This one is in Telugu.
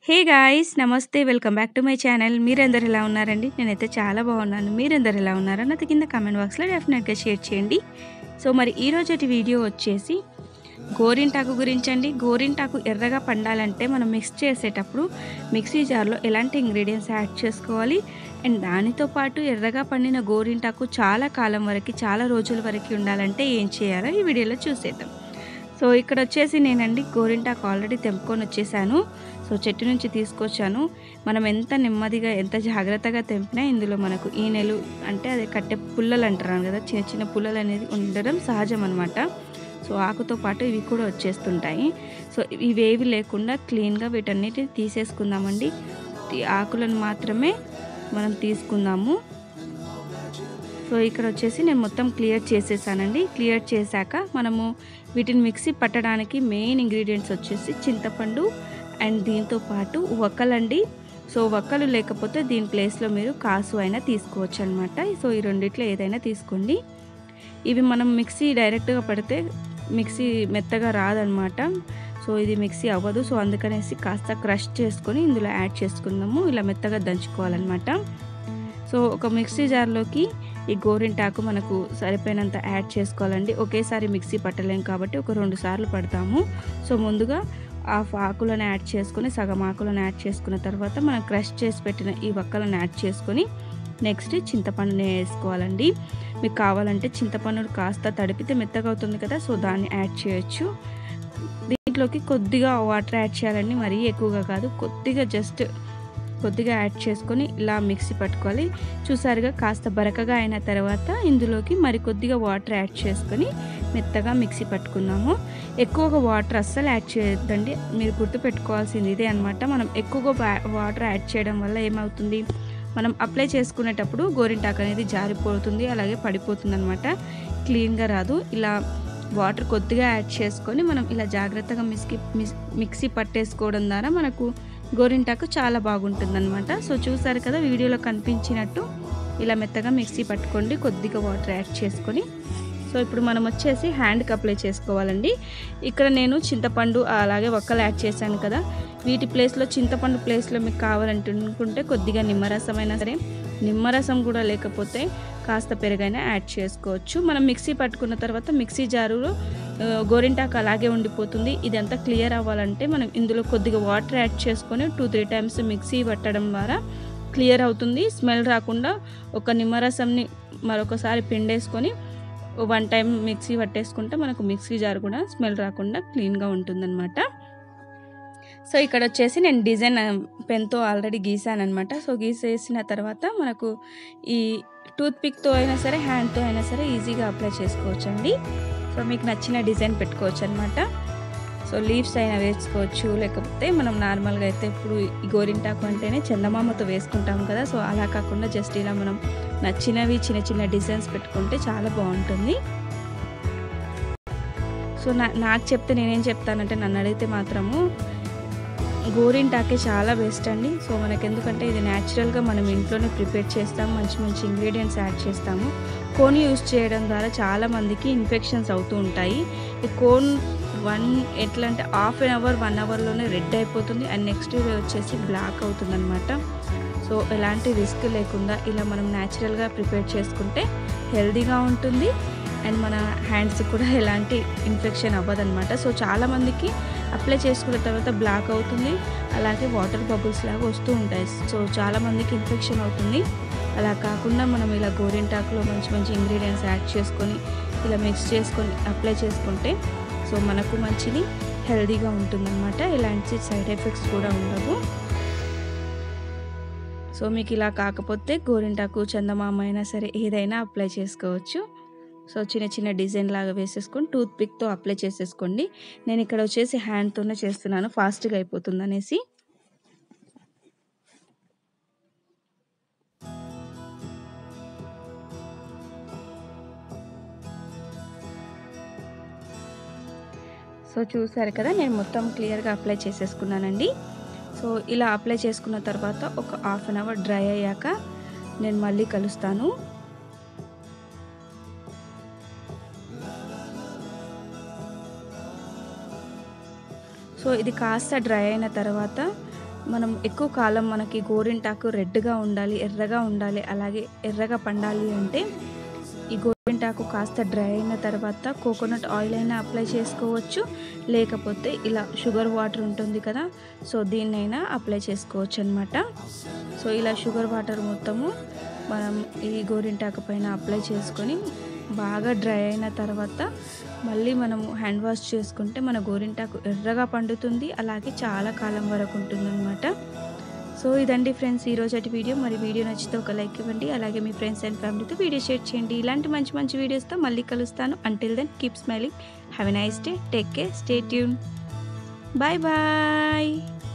హే గాయ్స్ నమస్తే welcome back to my channel మీరందరు ఎలా ఉన్నారండి నేనైతే చాలా బాగున్నాను మీరందరు ఎలా ఉన్నారో నాతో కింద కామెంట్ బాక్స్లో డెఫినెట్గా షేర్ చేయండి సో మరి ఈ రోజటి వీడియో వచ్చేసి గోరింటాకు గురించి అండి గోరింటాకు ఎర్రగా పండాలంటే మనం మిక్స్ చేసేటప్పుడు మిక్సీ జార్లో ఎలాంటి ఇంగ్రీడియంట్స్ యాడ్ చేసుకోవాలి అండ్ దానితో పాటు ఎర్రగా పండిన గోరింటాకు చాలా కాలం వరకు చాలా రోజుల వరకు ఉండాలంటే ఏం చేయాలో ఈ వీడియోలో చూసేద్దాం సో ఇక్కడ వచ్చేసి నేనండి గోరింటాకు ఆల్రెడీ తెంపుకొని వచ్చేసాను సో చెట్టు నుంచి తీసుకొచ్చాను మనం ఎంత నెమ్మదిగా ఎంత జాగ్రత్తగా తెంపినా ఇందులో మనకు ఈనెలు అంటే అదే కట్టె పుల్లలు అంటారు కదా చిన్న చిన్న పుల్లలు అనేది ఉండడం సహజం అనమాట సో ఆకుతో పాటు ఇవి కూడా వచ్చేస్తుంటాయి సో ఇవేవి లేకుండా క్లీన్గా వీటన్నిటిని తీసేసుకుందామండి ఈ ఆకులను మాత్రమే మనం తీసుకుందాము సో ఇక్కడ వచ్చేసి నేను మొత్తం క్లియర్ చేసేసానండి క్లియర్ చేశాక మనము వీటిని మిక్సీ పట్టడానికి మెయిన్ ఇంగ్రీడియంట్స్ వచ్చేసి చింతపండు అండ్ దీంతో పాటు వక్కలండి సో వక్కలు లేకపోతే దీని ప్లేస్లో మీరు కాసు అయినా తీసుకోవచ్చు అనమాట సో ఈ రెండిట్లో ఏదైనా తీసుకోండి ఇవి మనం మిక్సీ డైరెక్ట్గా పడితే మిక్సీ మెత్తగా రాదనమాట సో ఇది మిక్సీ అవ్వదు సో అందుకనేసి కాస్త క్రష్ చేసుకొని ఇందులో యాడ్ చేసుకుందాము ఇలా మెత్తగా దంచుకోవాలన్నమాట సో ఒక మిక్సీ జార్లోకి ఈ గోరింటాకు మనకు సరిపోయినంత యాడ్ చేసుకోవాలండి ఒకేసారి మిక్సీ పట్టలేం కాబట్టి ఒక రెండు సార్లు పడతాము సో ముందుగా హాఫ్ ఆకులను యాడ్ చేసుకొని సగం ఆకులను యాడ్ చేసుకున్న తర్వాత మనం క్రష్ చేసి పెట్టిన ఈ వక్కలను యాడ్ చేసుకొని నెక్స్ట్ చింతపండుని వేసుకోవాలండి మీకు కావాలంటే చింతపండు కాస్త తడిపితే మెత్తగా అవుతుంది కదా సో దాన్ని యాడ్ చేయొచ్చు దీంట్లోకి కొద్దిగా వాటర్ యాడ్ చేయాలండి మరీ ఎక్కువగా కాదు కొద్దిగా జస్ట్ కొద్దిగా యాడ్ చేసుకొని ఇలా మిక్సీ పట్టుకోవాలి చూసారుగా కాస్త బరకగా అయిన తర్వాత ఇందులోకి మరి కొద్దిగా వాటర్ యాడ్ చేసుకొని మెత్తగా మిక్సీ పట్టుకుందాము ఎక్కువగా వాటర్ అస్సలు యాడ్ చేయొద్దండి మీరు గుర్తుపెట్టుకోవాల్సింది ఇదే అనమాట మనం ఎక్కువగా వాటర్ యాడ్ చేయడం వల్ల ఏమవుతుంది మనం అప్లై చేసుకునేటప్పుడు గోరింటాకు అనేది జారిపోతుంది అలాగే పడిపోతుంది అనమాట క్లీన్గా రాదు ఇలా వాటర్ కొద్దిగా యాడ్ చేసుకొని మనం ఇలా జాగ్రత్తగా మిక్సీ మిక్సీ పట్టేసుకోవడం ద్వారా మనకు గోరింటాకు చాలా బాగుంటుంది అనమాట సో చూసారు కదా వీడియోలో కనిపించినట్టు ఇలా మెత్తగా మిక్సీ పట్టుకోండి కొద్దిగా వాటర్ యాడ్ చేసుకొని సో ఇప్పుడు మనం వచ్చేసి హ్యాండ్కి అప్లై చేసుకోవాలండి ఇక్కడ నేను చింతపండు అలాగే ఒక్కలు యాడ్ చేశాను కదా వీటి ప్లేస్లో చింతపండు ప్లేస్లో మీకు కావాలంటుకుంటే కొద్దిగా నిమ్మరసం అయినా సరే నిమ్మరసం కూడా లేకపోతే కాస్త పెరుగైనా యాడ్ చేసుకోవచ్చు మనం మిక్సీ పట్టుకున్న తర్వాత మిక్సీ జారులో గోరింటాకు అలాగే ఉండిపోతుంది ఇదంతా క్లియర్ అవ్వాలంటే మనం ఇందులో కొద్దిగా వాటర్ యాడ్ చేసుకొని టూ త్రీ టైమ్స్ మిక్సీ పట్టడం ద్వారా క్లియర్ అవుతుంది స్మెల్ రాకుండా ఒక నిమ్మరసంని మరొకసారి పిండేసుకొని వన్ టైం మిక్సీ పట్టేసుకుంటే మనకు మిక్సీ జార్ కూడా స్మెల్ రాకుండా క్లీన్గా ఉంటుందన్నమాట సో ఇక్కడ వచ్చేసి నేను డిజైన్ పెన్తో ఆల్రెడీ గీసాను అనమాట సో గీసేసిన తర్వాత మనకు ఈ టూత్ పిక్తో అయినా సరే హ్యాండ్తో అయినా సరే ఈజీగా అప్లై చేసుకోవచ్చు అండి సో మీకు నచ్చిన డిజైన్ పెట్టుకోవచ్చు అనమాట సో లీవ్స్ అయినా వేసుకోవచ్చు లేకపోతే మనం నార్మల్గా అయితే ఇప్పుడు ఈ గోరింటాకు అంటేనే చందమామతో వేసుకుంటాం కదా సో అలా కాకుండా జస్ట్ ఇలా మనం నచ్చినవి చిన్న చిన్న డిజైన్స్ పెట్టుకుంటే చాలా బాగుంటుంది సో నా నాకు చెప్తే నేనేం చెప్తానంటే నన్ను అడిగితే మాత్రము గోరింటాకే చాలా బెస్ట్ అండి సో మనకి ఎందుకంటే ఇది న్యాచురల్గా మనం ఇంట్లోనే ప్రిపేర్ చేస్తాం మంచి మంచి ఇంగ్రీడియంట్స్ యాడ్ చేస్తాము కోన్ యూస్ చేయడం ద్వారా చాలా మందికి ఇన్ఫెక్షన్స్ అవుతూ ఉంటాయి ఈ కోన్ వన్ ఎట్లా అంటే హాఫ్ అన్ అవర్ వన్ అవర్లోనే రెడ్ అయిపోతుంది అండ్ నెక్స్ట్ డే వచ్చేసి బ్లాక్ అవుతుంది అనమాట సో ఎలాంటి రిస్క్ లేకుండా ఇలా మనం న్యాచురల్గా ప్రిపేర్ చేసుకుంటే హెల్తీగా ఉంటుంది అండ్ మన హ్యాండ్స్ కూడా ఎలాంటి ఇన్ఫెక్షన్ అవ్వదన్నమాట సో చాలామందికి అప్లై చేసుకున్న తర్వాత బ్లాక్ అవుతుంది అలాగే వాటర్ బబుల్స్ లాగా వస్తూ ఉంటాయి సో చాలామందికి ఇన్ఫెక్షన్ అవుతుంది అలా కాకుండా మనం ఇలా గోరింటాకులో మంచి మంచి ఇంగ్రీడియంట్స్ యాడ్ చేసుకొని ఇలా మిక్స్ చేసుకొని అప్లై చేసుకుంటే సో మనకు మంచిది హెల్తీగా ఉంటుందన్నమాట ఎలాంటి సైడ్ ఎఫెక్ట్స్ కూడా ఉండవు సో మీకు ఇలా కాకపోతే గోరింటాకు చందమామ అయినా సరే ఏదైనా అప్లై చేసుకోవచ్చు సో చిన్న చిన్న డిజైన్ లాగా వేసేసుకొని టూత్ పిక్తో అప్లై చేసేసుకోండి నేను ఇక్కడ వచ్చేసి హ్యాండ్తోనే చేస్తున్నాను ఫాస్ట్గా అయిపోతుంది అనేసి సో చూసారు కదా నేను మొత్తం క్లియర్గా అప్లై చేసేసుకున్నానండి సో ఇలా అప్లై చేసుకున్న తర్వాత ఒక హాఫ్ అన్ అవర్ డ్రై అయ్యాక నేను మళ్ళీ కలుస్తాను సో ఇది కాస్త డ్రై అయిన తర్వాత మనం ఎక్కువ కాలం మనకి గోరింటాకు రెడ్గా ఉండాలి ఎర్రగా ఉండాలి అలాగే ఎర్రగా పండాలి అంటే ఈ గోరింటాకు కాస్త డ్రై అయిన తర్వాత కోకోనట్ ఆయిల్ అయినా అప్లై చేసుకోవచ్చు లేకపోతే ఇలా షుగర్ వాటర్ ఉంటుంది కదా సో దీన్నైనా అప్లై చేసుకోవచ్చు అనమాట సో ఇలా షుగర్ వాటర్ మొత్తము మనం ఈ గోరింటాకు పైన అప్లై చేసుకొని బాగా డ్రై అయిన తర్వాత మళ్ళీ మనము హ్యాండ్ వాష్ చేసుకుంటే మన గోరింటాకు ఎర్రగా పండుతుంది అలాగే చాలా కాలం వరకు ఉంటుందన్నమాట సో ఇదండి ఫ్రెండ్స్ ఈ రోజు వీడియో మరి వీడియో నచ్చితే ఒక లైక్ ఇవ్వండి అలాగే మీ ఫ్రెండ్స్ అండ్ ఫ్యామిలీతో వీడియో షేర్ చేయండి ఇలాంటి మంచి మంచి వీడియోస్తో మళ్ళీ కలుస్తాను until then keep smiling have a nice day take care stay tuned bye bye